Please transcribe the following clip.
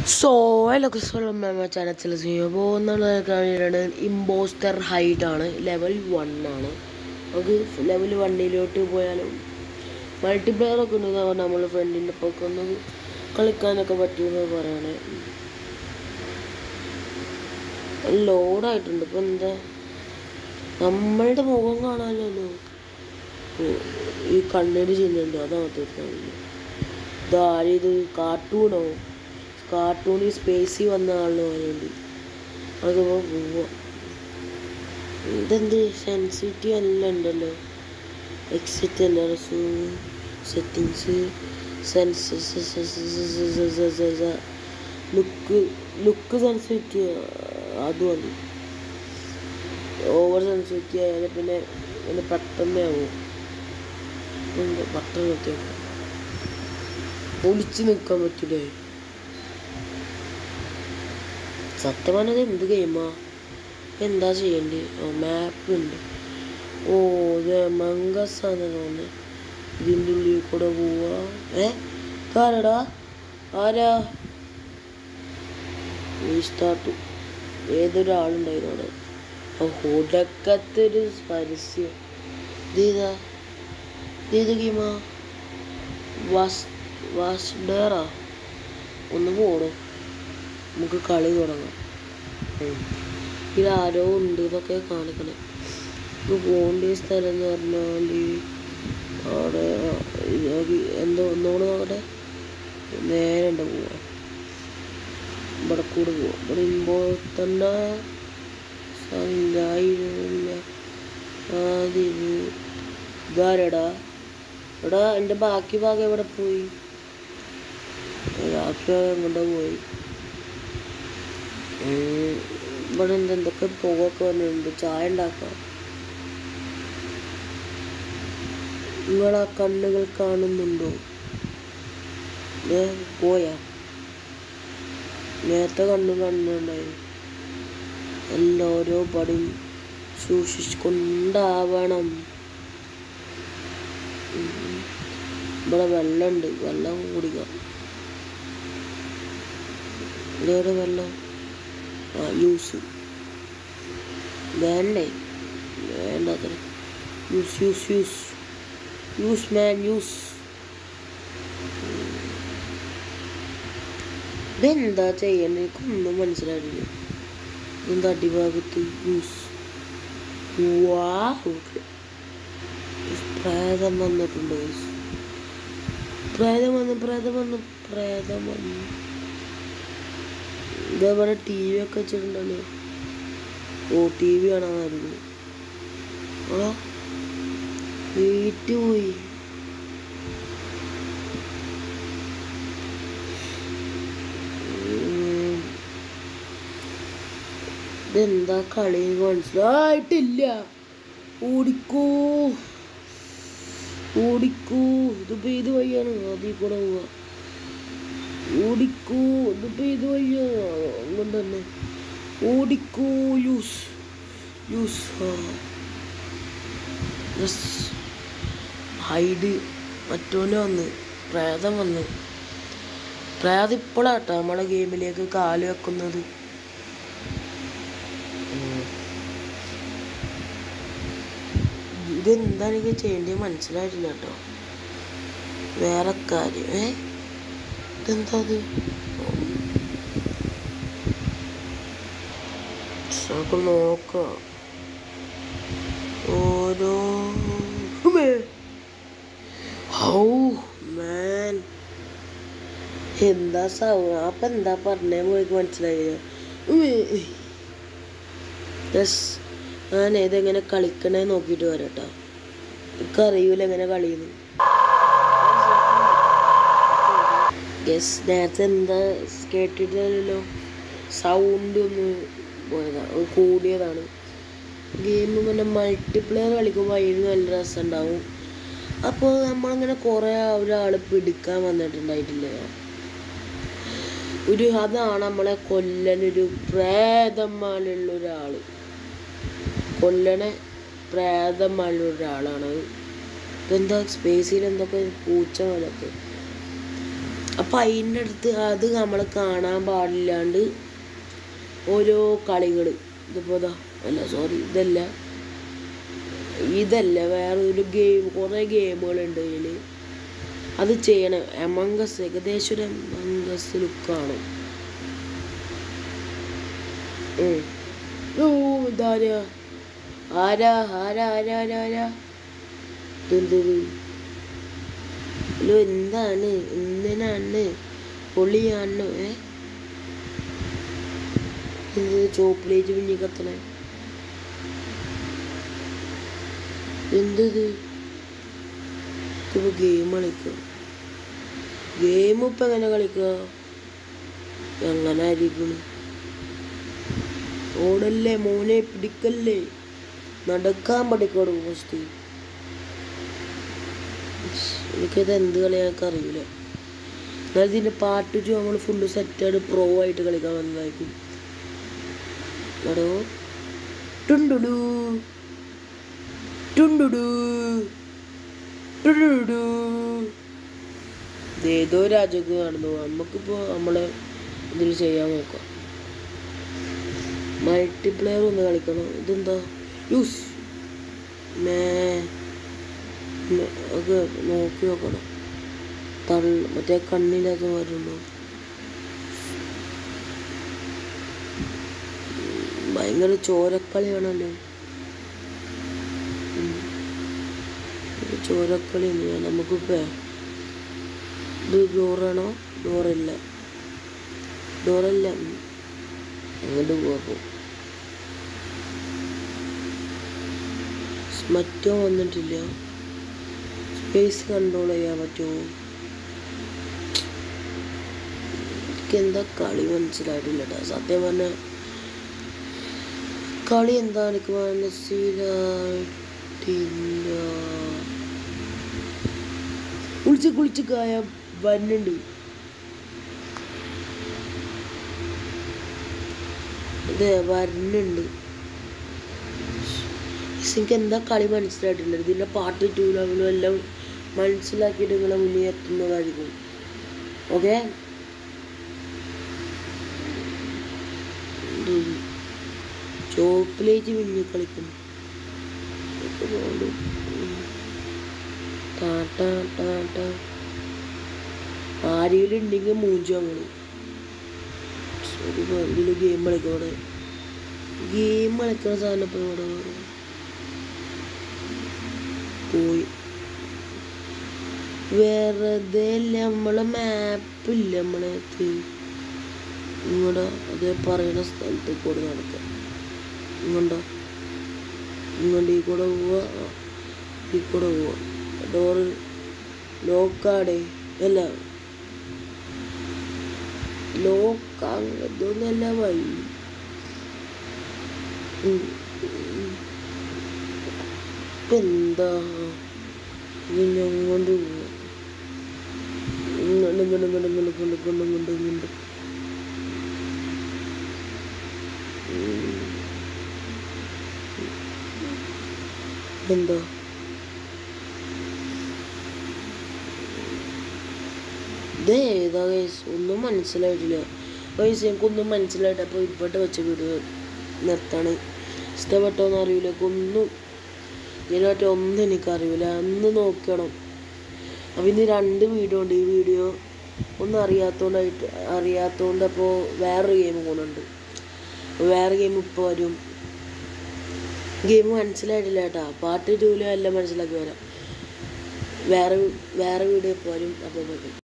So എല്ലാവർക്കും സ്വലം channel ചെയ്യാൻ പോകുന്ന കാര്യമാണ് ഇമ്പോസ്റ്റർ ഹൈഡ് ആണ് ലെവൽ വൺ ആണ് നമുക്ക് ലെവൽ വണ്ണിലോട്ട് പോയാലും മൾട്ടിപ്ലെയർ ഒക്കെ ഉണ്ട് നമ്മൾ ഫ്രണ്ടിൻ്റെ ഒപ്പം ഒക്കെ ഒന്ന് കളിക്കാനൊക്കെ പറ്റുമെന്ന് പറയണേ ലോഡായിട്ടുണ്ട് ഇപ്പം എന്താ നമ്മളുടെ മുഖം കാണാമല്ലോ ഈ കണ്ണിന് ചിഹ്നമുണ്ട് അതാണ് തീർച്ചയായും ഇതാരിത് കാർട്ടൂണോ കാർട്ടൂണിൽ സ്പേസിൽ വന്ന ആളിന് വേണ്ടി അതൊക്കെ പോവാ ഇതെന്ത് സെൻസിറ്റിവ് എല്ലാം ഉണ്ടല്ലോ എക്സിറ്റ് അലർസ് settings senses look look sensitive അത് മതി ഓവർ സെൻസിറ്റിവ് ആയാലും പിന്നെ പിന്നെ പെട്ടെന്ന് ആവും പെട്ടെന്ന് എത്തിയാൽ ഒളിച്ച് നിൽക്കാൻ പറ്റൂലേ സത്യം പറഞ്ഞത് എന്ത് ഗെയിമാ എന്താ ചെയ്യണ്ടേ ഓ മാപ്പ് ഉണ്ട് ഓ ഇത് മംഗസ് ആണ് തോന്നുന്നത് ഇതിൻ്റെ ഉള്ളിൽ കൂടെ പോവാ ഏ കാരടാ ആരാ സ്റ്റാർട്ടു ഏതൊരാളുണ്ടായിരുന്നു അവിടെ ഒടക്കത്തൊരു പരസ്യം ഇതേതാ ഇതേത് ഗെയിമാ വാസ് വാസ്ഡേറാ ഒന്ന് പോടോ നമുക്ക് കളി തുടങ്ങാം ഇതിലാരോ ഉണ്ട് എന്നൊക്കെ കാണിക്കണേ ഇത് പോകേണ്ട സ്ഥലം എന്ന് പറഞ്ഞാൽ അവിടെ എന്തോ ഒന്നുകൂടെ നോക്കട്ടെ നേരെ ഉണ്ട് പോവാം ഇവിടെ കൂടെ പോവാം ഇവിടെ ഇമ്പോർട്ടൻ്റ് സംഘായില്ല ആദ്യം ഇതാരടാ എടാ എൻ്റെ ബാക്കി ഭാഗം എവിടെ പോയി ബാക്കി ഭാഗം എങ്ങോട്ടാ പോയി ഇവിടെ എന്ത് എന്തൊക്കെ പുകയൊക്കെ വന്നിട്ടുണ്ട് ചായ ഉണ്ടാക്കാം നിങ്ങളാ കണ്ണുകൾ കാണുന്നുണ്ടോ ഏ പോയാ നേരത്തെ കണ്ണു കാണുന്നുണ്ടായി എല്ലാം ഓരോ പടിയും സൂക്ഷിച്ചുകൊണ്ടാവണം ഇവിടെ വെള്ളമുണ്ട് വെള്ളം കുടിക്കാം ഇതേടെ വെള്ളം ആ യൂസ് വേണ്ടേ വേണ്ട അത്ര use use use use man use ഇതെന്താ ചെയ്യണ്ടേ എനിക്കൊന്നും മനസ്സിലായില്ല എന്താ അടിഭാഗത്ത് യൂസ് വാ പ്രേതം വന്നിട്ടുണ്ട് പ്രേതം വന്നു പ്രേതം വന്നു പ്രേതം വന്നു ഇതേപോലെ ടി വി ഒക്കെ വെച്ചിട്ടുണ്ടല്ലോ ഓ ടി വി കാണാമായിരുന്നു ആ വീട്ടു പോയി ഇതെന്താ കളി മനസ്സിലായിട്ടില്ല ഓടിക്കോ ഓടിക്കൂ ഇതിപ്പോ ഇത് വഴിയാണ് അതിൽ കൂടെ പോവാ ഓടിക്കൂ ഇതിപ്പോ ഇത് വഴിയാണ് അങ്ങനെ തന്നെ ഓടിക്കൂ യൂസ് യൂസ് ഹൈഡ് മറ്റോന് വന്ന് പ്രേതം വന്ന് പ്രേതം ഇപ്പോഴാട്ടോ നമ്മളെ ഗെയിമിലേക്ക് കാല് വെക്കുന്നത് ഇതെന്താണ് എനിക്ക് ചെയ്യേണ്ടത് മനസ്സിലായിട്ടില്ല കേട്ടോ വേറെ കാര്യം ഏ ഇതെന്താ അത് നമുക്ക് നോക്കാം ഓരോ ഹൗ മാൻ എന്താ സൗണ്ട് അപ്പം എന്താ പറഞ്ഞേ പോയിക്ക് മനസ്സിലായില്ല യെസ് ഞാൻ ഏതെങ്ങനെ കളിക്കണേ നോക്കിയിട്ട് വരാട്ടോ എനിക്ക് അറിയൂല എങ്ങനെ കളിയുന്നു യെസ് നേരത്തെ എന്താ കേട്ടിട്ടില്ലല്ലോ സൗണ്ട് ഒന്ന് പോയതാണ് കൂടിയതാണ് ഗെയിം പിന്നെ മൾട്ടിപ്ലെയർ കളിക്കുമ്പോൾ അതിന് നല്ല രസമുണ്ടാവും അപ്പോൾ നമ്മളിങ്ങനെ കുറേ ഒരാൾ പിടിക്കാൻ വന്നിട്ടുണ്ടായിട്ടില്ലേ ഒരു അതാണ് നമ്മളെ കൊല്ലനൊരു പ്രേതന്മാരുള്ള ഒരാൾ കൊല്ലണെ പ്രേതന്മാരുള്ള ഒരാളാണ് ഇതെന്താ സ്പേസിൽ എന്തൊക്കെ പൂച്ച പോലൊക്കെ അപ്പം അതിൻ്റെ അടുത്ത് അത് നമ്മൾ കാണാൻ പാടില്ലാണ്ട് ഓരോ കളികൾ ഇതിപ്പോൾ ഇതാ അല്ല സോറി ഇതല്ല ഇതല്ല വേറെ ഒരു ഗെയിം കുറേ ഗെയിമുകളുണ്ട് ഇതിൽ അത് ചെയ്യണം എമംഗസ് ഏകദേശം ഒരു എമംഗസ് ലുക്കാണ് ഓ ഇതാരാ ആരാ ആരാ ആരാ ആരാ ആരാ ഇതെന്തത് ഹലോ എന്താണ് എന്തിനാണ് പൊളിയാണ് ഏ ഇത് ചോപ്പിലേറ്റ് പിഞ്ഞി കത്തണേ എന്തത് ഇപ്പൊ ഗെയിം കളിക്കുക ഗെയിം ഇപ്പൊ എങ്ങനെ കളിക്കുക എങ്ങനെ ആയിരിക്കണം ഓടല്ലേ മോനെ പിടിക്കല്ലേ നടക്കാൻ പഠിക്കോടു ഫസ്റ്റ് എനിക്കത് എന്ത് കളിയാൾക്ക് അറിയില്ല എന്നാൽ ഇതിൻ്റെ പാട്ട് നമ്മൾ ഫുള്ള് സെറ്റായിട്ട് പ്രോ ആയിട്ട് കളിക്കാൻ വന്നതായിരിക്കും എടോ ടുണ്ടുടു ടുണ്ടുടു ടുടുടു ഏതോ രാജ്യമൊക്കെ നടന്നു നമുക്കിപ്പോൾ നമ്മളെ ഇതിൽ ചെയ്യാൻ നോക്കാം മൾട്ടിപ്ലെയർ ഒന്ന് കളിക്കണം ഇതെന്താ യൂസ് മേ മേ- ഒക്കെ നോക്കി നോക്കണം തള്ള മറ്റേ കണ്ണില്ലാത്ത വരുന്നുണ്ടോ ഭയങ്കര ചോരക്കളിയാണല്ലോ ഉം. ഒരു ചോരക്കളി തന്നെയാണ് നമുക്കിപ്പോ ഇത് ഡോറാണോ ഡോറല്ല ഡോറല്ല ഉം. അങ്ങോട്ട് പോകാം മറ്റോ വന്നിട്ടില്ല സ്പേസ് കൺട്രോൾ ചെയ്യാൻ പറ്റുമോ എനിക്ക് എന്താ കളി മനസ്സിലായിട്ടില്ല ട്ടോ. സത്യം പറഞ്ഞ കളി എന്താ എനിക്ക് മനസ്സിലായിട്ടില്ല കുളിച്ച് കുളിച്ച് കായ വരുന്നുണ്ട് ഇത് വരുന്നുണ്ട് എനിക്ക് എന്താ കളി മനസ്സിലായിട്ടില്ല ഇതിൻ്റെ പാട്ട് ടൂ ലെവലും എല്ലാം മനസ്സിലാക്കിയിട്ട് നിങ്ങളെ മുന്നിൽ എത്തുന്നതായിരിക്കും ഓക്കെ ചോപ്പിലേക്ക് മിന്നി കളിക്കുന്നു ഇതൊക്കെ പോകണ്ടു. ഉം. ടാ ടാ ടാ ടാ. ആരെങ്കിലും ഉണ്ടെങ്കിൽ മൂഞ്ചു അങ്ങനെ ഒരു ഇതിൽ ഗെയിം കളിക്കും ഇവിടെ ഗെയിം കളിക്കുന്ന സാധനം ഇപ്പം ഇവിടെ പോയി വെറുതെ അല്ല നമ്മളെ മാപ്പില്ല നമ്മളെ ഇങ്ങോട്ട് അതേ പറയുന്ന സ്ഥലത്ത് കൂടെ നടക്കാം ഇങ്ങോട്ടോ ഇങ്ങോട്ട് ഈ കൂടെ പോവാ ആ, ഈ കൂടെ പോവാ ഡോറ് ലോക്കാടേ അല്ല ലോക്ക ഇതൊന്നല്ല വഴി ഉം, ഉം. ഇപ്പൊ എന്താ ഇനി അങ്ങോട്ട് പോവാ ഇങ്ങോട്ട് ഇങ്ങോട്ട് ഇങ്ങോട്ട് ഇങ്ങോട്ട് ഇങ്ങോട്ട് ഇങ്ങോട്ട് ഇങ്ങോട്ട് ഇങ്ങോട്ട് ഉം. എന്താ ഇത് ഏതാ ഗൈസ് ഒന്നും മനസ്സിലായിട്ടില്ല ഗൈസ് എനിക്കൊന്നും മനസ്സിലായിട്ട് അപ്പോൾ ഇവിടെ വെച്ച വീഡിയോ നിർത്താണ് ഇഷ്ടപ്പെട്ടോന്ന് അറിയില്ല ഒന്നും ഇതിനായിട്ട് ഒന്നും എനിക്കറിയില്ല അന്ന് നോക്കണം അപ്പം ഇന്ന് രണ്ട് വീഡിയോ ഉണ്ട് ഈ വീഡിയോ ഒന്നും അറിയാത്തോണ്ടായിട്ട് അറിയാത്തോണ്ട് അപ്പോൾ വേറൊരു ഗെയിം പോകുന്നുണ്ട് വേറെ ഗെയിം ഇപ്പോൾ വരും ഗെയിം മനസ്സിലായിട്ടില്ല കേട്ടാ പാട്ട് ടൂലും എല്ലാം മനസ്സിലാക്കി വരാം വേറെ വേറെ വീഡിയോ ഇപ്പോൾ വരും അപ്പോൾ